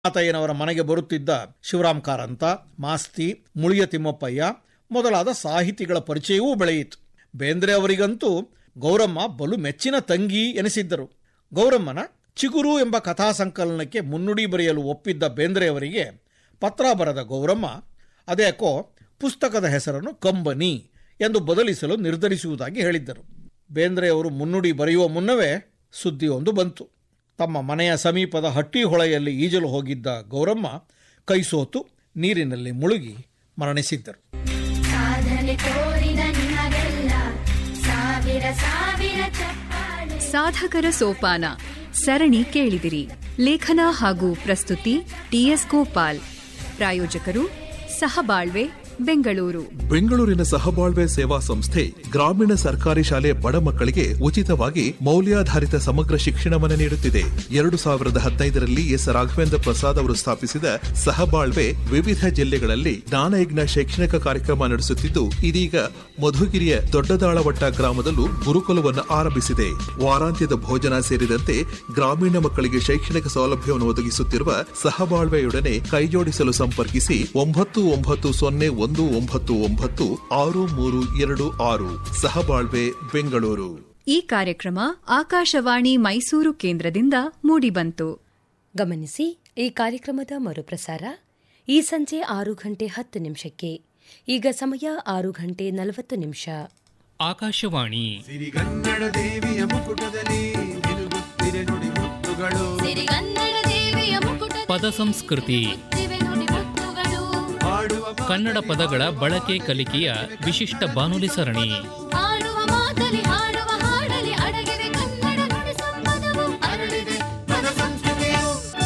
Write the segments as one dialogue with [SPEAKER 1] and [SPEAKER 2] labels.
[SPEAKER 1] ಆತಯ್ಯನವರ ಮನೆಗೆ ಬರುತ್ತಿದ್ದ ಶಿವರಾಮ್ ಕಾರಂತ ಮಾಸ್ತಿ ಮುಳಿಯ ತಿಮ್ಮಪ್ಪಯ್ಯ ಮೊದಲಾದ ಸಾಹಿತಿಗಳ ಪರಿಚಯವೂ ಬೆಳೆಯಿತು ಬೇಂದ್ರೆ ಅವರಿಗಂತೂ ಗೌರಮ್ಮ ಬಲು ಮೆಚ್ಚಿನ ತಂಗಿ ಎನಿಸಿದ್ದರು ಗೌರಮ್ಮನ ಚಿಗುರು ಎಂಬ ಕಥಾ ಸಂಕಲನಕ್ಕೆ ಮುನ್ನುಡಿ ಬರೆಯಲು ಒಪ್ಪಿದ್ದ ಬೇಂದ್ರೆಯವರಿಗೆ ಪತ್ರ ಬರೆದ ಗೌರಮ್ಮ ಅದ್ಯಾಕೋ ಪುಸ್ತಕದ ಹೆಸರನ್ನು ಕಂಬನಿ ಎಂದು ಬದಲಿಸಲು ನಿರ್ಧರಿಸುವುದಾಗಿ ಹೇಳಿದ್ದರು ಬೇಂದ್ರೆಯವರು ಮುನ್ನುಡಿ ಬರೆಯುವ ಮುನ್ನವೇ ಸುದ್ದಿಯೊಂದು ಬಂತು ತಮ್ಮ ಮನೆಯ ಸಮೀಪದ ಹಟ್ಟಿ ಹೊಳೆಯಲ್ಲಿ ಈಜಲು ಹೋಗಿದ್ದ ಗೌರಮ್ಮ ಕೈಸೋತು ನೀರಿನಲ್ಲಿ ಮುಳುಗಿ ಮರಣಿಸಿದ್ದರು
[SPEAKER 2] ಸಾಧನೆ ತೋರಿದ ನಿಮಗೆಲ್ಲ ಸಾವಿರ ಸಾವಿರ ಚಪ್ಪಾಳೆ
[SPEAKER 3] ಸಾಧಕರ ಸೋಪಾನ ಸರಣಿ ಕೇಳಿದಿರಿ ಲೇಖನ ಹಾಗೂ ಪ್ರಸ್ತುತಿ ಟಿಎಸ್ ಗೋಪಾಲ್ ಪ್ರಾಯೋಜಕರು ಸಹಬಾಳ್ವೆ ಬೆಂಗಳೂರು
[SPEAKER 4] ಬೆಂಗಳೂರಿನ ಸಹಬಾಳ್ವೆ ಸೇವಾ ಸಂಸ್ಥೆ ಗ್ರಾಮೀಣ ಸರ್ಕಾರಿ ಶಾಲೆ ಬಡ ಮಕ್ಕಳಿಗೆ ಉಚಿತವಾಗಿ ಮೌಲ್ಯಾಧಾರಿತ ಸಮಗ್ರ ಶಿಕ್ಷಣವನ್ನು ನೀಡುತ್ತಿದೆ ಎರಡು ಸಾವಿರದ ಹದಿನೈದರಲ್ಲಿ ಎಸ್ ರಾಘವೇಂದ್ರ ಪ್ರಸಾದ್ ಅವರು ಸ್ಥಾಪಿಸಿದ ಸಹಬಾಳ್ವೆ ವಿವಿಧ ಜಿಲ್ಲೆಗಳಲ್ಲಿ ಜ್ಞಾನಯಜ್ಞ ಶೈಕ್ಷಣಿಕ ಕಾರ್ಯಕ್ರಮ ನಡೆಸುತ್ತಿದ್ದು ಇದೀಗ ಮಧುಗಿರಿಯ ದೊಡ್ಡದಾಳವಟ್ಟ ಗ್ರಾಮದಲ್ಲೂ ಗುರುಕುಲವನ್ನು ಆರಂಭಿಸಿದೆ ವಾರಾಂತ್ಯದ ಭೋಜನ ಸೇರಿದಂತೆ ಗ್ರಾಮೀಣ ಮಕ್ಕಳಿಗೆ ಶೈಕ್ಷಣಿಕ ಸೌಲಭ್ಯವನ್ನು ಒದಗಿಸುತ್ತಿರುವ ಸಹಬಾಳ್ವೆಯೊಡನೆ ಕೈಜೋಡಿಸಲು ಸಂಪರ್ಕಿಸಿ ಒಂಬತ್ತು ಒಂಬತ್ತು ಸೊನ್ನೆ ಒಂದು ಒಂಬತ್ತು ಒಂಬತ್ತು ಆರು ಮೂರು ಎರಡು ಆರು ಸಹಬಾಳ್ವೆ ಬೆಂಗಳೂರು
[SPEAKER 3] ಈ ಕಾರ್ಯಕ್ರಮ ಆಕಾಶವಾಣಿ ಮೈಸೂರು ಕೇಂದ್ರದಿಂದ ಮೂಡಿಬಂತು
[SPEAKER 5] ಗಮನಿಸಿ ಈ ಕಾರ್ಯಕ್ರಮದ ಮರುಪ್ರಸಾರ ಈ ಸಂಜೆ ಆರು ಗಂಟೆ ಹತ್ತು ನಿಮಿಷಕ್ಕೆ ಈಗ ಸಮಯ ಆರು ಗಂಟೆ ನಲವತ್ತು ನಿಮಿಷ
[SPEAKER 6] ಆಕಾಶವಾಣಿ
[SPEAKER 7] ಸಿರಿಗನ್ನಡ ದೇವಿಯ ಮುಕುಟದಲ್ಲಿ ನಿಲುಗುತ್ತಿರೆ ನುಡಿ ಮುತ್ತುಗಳು
[SPEAKER 2] ಸಿರಿಗನ್ನಡ ದೇವಿಯ ಮುಕುಟ
[SPEAKER 6] ಪದ ಸಂಸ್ಕೃತಿ
[SPEAKER 2] ದಿವೆ ನುಡಿ ಮುತ್ತುಗಳು
[SPEAKER 7] ಹಾಡುವ
[SPEAKER 6] ಕನ್ನಡ ಪದಗಳ ಬಳಕೆ ಕಲಿಕೆಯ ವಿಶಿಷ್ಟ ಬಾನುಲಿ ಸರಣಿ
[SPEAKER 2] ಆಡುವ ಮಾತಲಿ ಹಾಡುವ ಹಾಡಲಿ ಅಡಗಿವೆ ಕನ್ನಡ ನುಡಿ ಸಂಪದವು ಅರಳಿದೆ
[SPEAKER 7] ಪದ ಸಂಸ್ಕೃತಿಯು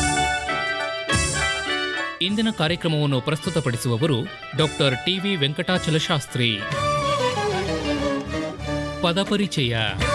[SPEAKER 6] ಇಂದಿನ ಕಾರ್ಯಕ್ರಮವನ್ನು ಪ್ರಸ್ತುತಪಡಿಸುವವರು ಡಾಕ್ಟರ್ ಟಿವಿ ವೆಂಕಟಾಚಲ ಶಾಸ್ತ್ರಿ ಪದಪರಿಚಯ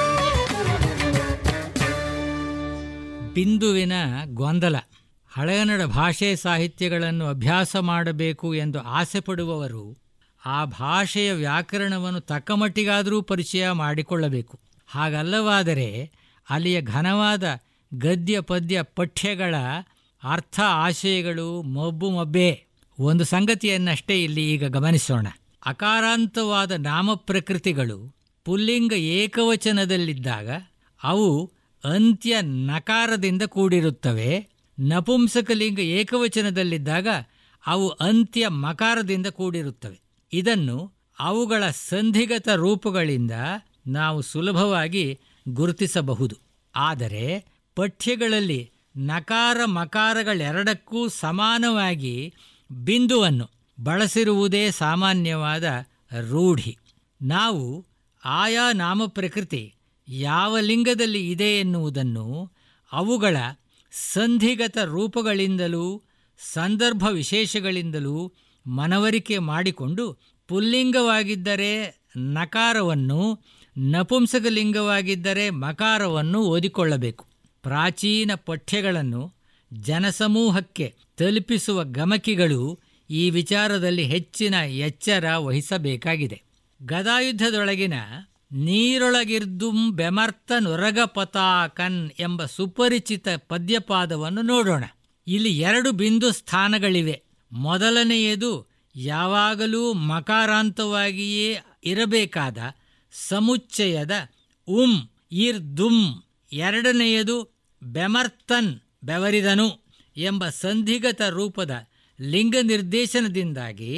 [SPEAKER 8] ಬಿಂದುವಿನ ಗೊಂದಲ ಹಳೆಗನ್ನಡ ಭಾಷೆ ಸಾಹಿತ್ಯಗಳನ್ನು ಅಭ್ಯಾಸ ಮಾಡಬೇಕು ಎಂದು ಆಸೆ ಪಡುವವರು ಆ ಭಾಷೆಯ ವ್ಯಾಕರಣವನ್ನು ತಕ್ಕಮಟ್ಟಿಗಾದರೂ ಪರಿಚಯ ಮಾಡಿಕೊಳ್ಳಬೇಕು ಹಾಗಲ್ಲವಾದರೆ ಅಲ್ಲಿಯ ಘನವಾದ ಗದ್ಯ ಪದ್ಯ ಪಠ್ಯಗಳ ಅರ್ಥ ಆಶಯಗಳು ಮಬ್ಬು ಮಬ್ಬೆ ಒಂದು ಸಂಗತಿಯನ್ನಷ್ಟೇ ಇಲ್ಲಿ ಈಗ ಗಮನಿಸೋಣ ಅಕಾರಾಂತವಾದ ನಾಮಪ್ರಕೃತಿಗಳು ಪುಲ್ಲಿಂಗ ಏಕವಚನದಲ್ಲಿದ್ದಾಗ ಅವು ಅಂತ್ಯ ನಕಾರದಿಂದ ಕೂಡಿರುತ್ತವೆ ನಪುಂಸಕಲಿಂಗ ಏಕವಚನದಲ್ಲಿದ್ದಾಗ ಅವು ಅಂತ್ಯ ಮಕಾರದಿಂದ ಕೂಡಿರುತ್ತವೆ ಇದನ್ನು ಅವುಗಳ ಸಂಧಿಗತ ರೂಪಗಳಿಂದ ನಾವು ಸುಲಭವಾಗಿ ಗುರುತಿಸಬಹುದು ಆದರೆ ಪಠ್ಯಗಳಲ್ಲಿ ನಕಾರ ಮಕಾರಗಳೆರಡಕ್ಕೂ ಸಮಾನವಾಗಿ ಬಿಂದುವನ್ನು ಬಳಸಿರುವುದೇ ಸಾಮಾನ್ಯವಾದ ರೂಢಿ ನಾವು ಆಯಾ ನಾಮಪ್ರಕೃತಿ ಯಾವ ಲಿಂಗದಲ್ಲಿ ಇದೆ ಎನ್ನುವುದನ್ನು ಅವುಗಳ ಸಂಧಿಗತ ರೂಪಗಳಿಂದಲೂ ಸಂದರ್ಭ ವಿಶೇಷಗಳಿಂದಲೂ ಮನವರಿಕೆ ಮಾಡಿಕೊಂಡು ಪುಲ್ಲಿಂಗವಾಗಿದ್ದರೆ ನಕಾರವನ್ನು ನಪುಂಸಕಲಿಂಗವಾಗಿದ್ದರೆ ಮಕಾರವನ್ನು ಓದಿಕೊಳ್ಳಬೇಕು ಪ್ರಾಚೀನ ಪಠ್ಯಗಳನ್ನು ಜನಸಮೂಹಕ್ಕೆ ತಲುಪಿಸುವ ಗಮಕಿಗಳು ಈ ವಿಚಾರದಲ್ಲಿ ಹೆಚ್ಚಿನ ಎಚ್ಚರ ವಹಿಸಬೇಕಾಗಿದೆ ಗದಾಯುದ್ಧದೊಳಗಿನ ನೀರೊಳಗಿರ್ದುಂ ಬೆಮರ್ತ ನೊರಗ ಪತಾಕನ್ ಎಂಬ ಸುಪರಿಚಿತ ಪದ್ಯಪಾದವನ್ನು ನೋಡೋಣ ಇಲ್ಲಿ ಎರಡು ಬಿಂದು ಸ್ಥಾನಗಳಿವೆ ಮೊದಲನೆಯದು ಯಾವಾಗಲೂ ಮಕಾರಾಂತವಾಗಿಯೇ ಇರಬೇಕಾದ ಸಮುಚ್ಚಯದ ಉಂ ಇರ್ದುಂ ಎರಡನೆಯದು ಬೆಮರ್ತನ್ ಬೆವರಿದನು ಎಂಬ ಸಂಧಿಗತ ರೂಪದ ಲಿಂಗ ನಿರ್ದೇಶನದಿಂದಾಗಿ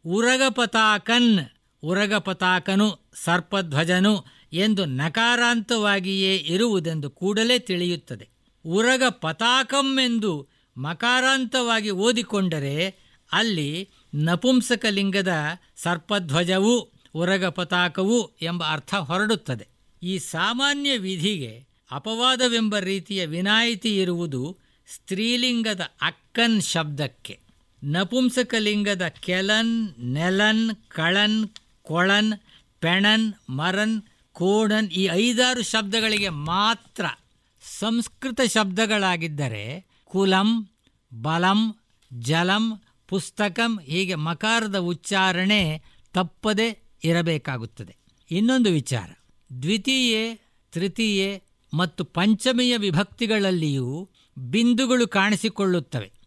[SPEAKER 8] ಉರಗಪತಾಕನ್ ಉರಗಪತಾಕನು ಸರ್ಪಧ್ವಜನು ಎಂದು ನಕಾರಾಂತವಾಗಿಯೇ ಇರುವುದೆಂದು ಕೂಡಲೇ ತಿಳಿಯುತ್ತದೆ ಉರಗ ಪತಾಕಂ ಎಂದು ಮಕಾರಾಂತವಾಗಿ ಓದಿಕೊಂಡರೆ ಅಲ್ಲಿ ನಪುಂಸಕಲಿಂಗದ ಸರ್ಪಧ್ವಜವು ಉರಗ ಪತಾಕವು ಎಂಬ ಅರ್ಥ ಹೊರಡುತ್ತದೆ ಈ ಸಾಮಾನ್ಯ ವಿಧಿಗೆ ಅಪವಾದವೆಂಬ ರೀತಿಯ ವಿನಾಯಿತಿ ಇರುವುದು ಸ್ತ್ರೀಲಿಂಗದ ಅಕ್ಕನ್ ಶಬ್ದಕ್ಕೆ ನಪುಂಸಕಲಿಂಗದ ಕೆಲನ್ ನೆಲನ್ ಕಳನ್ ಕೊಳನ್ ಪೆಣನ್ ಮರನ್ ಕೋಡನ್ ಈ ಐದಾರು ಶಬ್ದಗಳಿಗೆ ಮಾತ್ರ ಸಂಸ್ಕೃತ ಶಬ್ದಗಳಾಗಿದ್ದರೆ ಕುಲಂ ಬಲಂ ಜಲಂ ಪುಸ್ತಕಂ ಹೀಗೆ ಮಕಾರದ ಉಚ್ಚಾರಣೆ ತಪ್ಪದೆ ಇರಬೇಕಾಗುತ್ತದೆ ಇನ್ನೊಂದು ವಿಚಾರ ದ್ವಿತೀಯೆ ತೃತೀಯೆ ಮತ್ತು ಪಂಚಮೆಯ ವಿಭಕ್ತಿಗಳಲ್ಲಿಯೂ ಬಿಂದುಗಳು ಕಾಣಿಸಿಕೊಳ್ಳುತ್ತವೆ